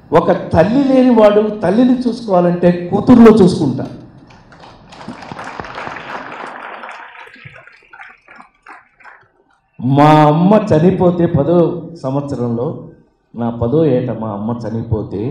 ఒక తల్లి లేని వాడు తల్లిని చూసుకోవాలంటే కూతురులో చూసుకుంటా మా అమ్మ చనిపోతే పదో సంవత్సరంలో నా పదో ఏట మా అమ్మ చనిపోతే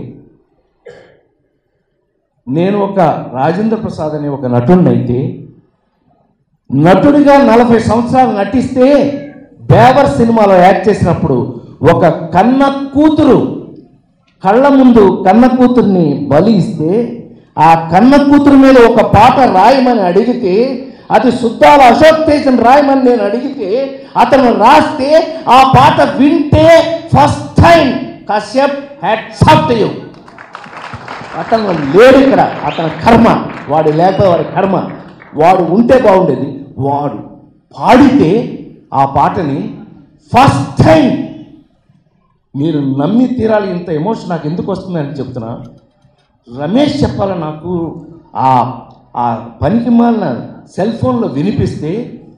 నేను ఒక రాజేంద్ర ప్రసాద్ అనే ఒక నటుడినైతే నటుడిగా నలభై సంవత్సరాలు నటిస్తే బేవర్ సినిమాలో యాక్ట్ చేసినప్పుడు ఒక కన్న కూతురు కళ్ళ ముందు కన్న కూతుర్ని బలి ఇస్తే ఆ కన్న కూతురు మీద ఒక పాట రాయమని అడిగితే అది శుద్ధాల అశోక్ తేజన్ రాయమని నేను అడిగితే అతను రాస్తే ఆ పాట వింటే first time Kashyap had soft you అతను లేడు ఇక్కడ అతని కర్మ వాడు లేకపోతే వాడి కర్మ వాడు ఉంటే బాగుండేది వాడు పాడితే ఆ పాటని ఫస్ట్ టైం మీరు నమ్మి తీరాలి ఇంత ఎమోషన్ నాకు ఎందుకు వస్తుందని చెప్తున్నా రమేష్ చెప్పాల నాకు ఆ ఆ పనికి మాలిన సెల్ ఫోన్లో వినిపిస్తే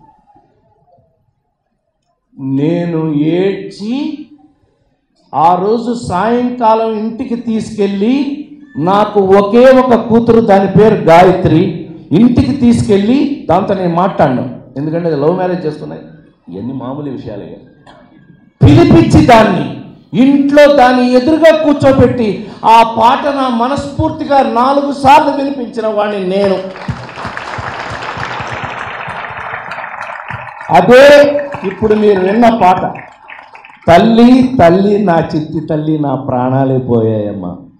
నేను ఏడ్చి ఆ రోజు సాయంకాలం ఇంటికి తీసుకెళ్ళి నాకు ఒకే ఒక కూతురు దాని పేరు గాయత్రి ఇంటికి తీసుకెళ్ళి దాంతో నేను మాట్లాడినాను ఎందుకంటే అది లవ్ మ్యారేజ్ చేస్తున్నాయి ఇవన్నీ మామూలు విషయాలే పిలిపించి దాన్ని ఇంట్లో దాన్ని ఎదురుగా కూర్చోబెట్టి ఆ పాట నా మనస్ఫూర్తిగా నాలుగు సార్లు వినిపించిన వాడిని నేను అదే ఇప్పుడు మీరు విన్న పాట తల్లి తల్లి నా చిట్టి తల్లి నా ప్రాణాలే పోయాయమ్మా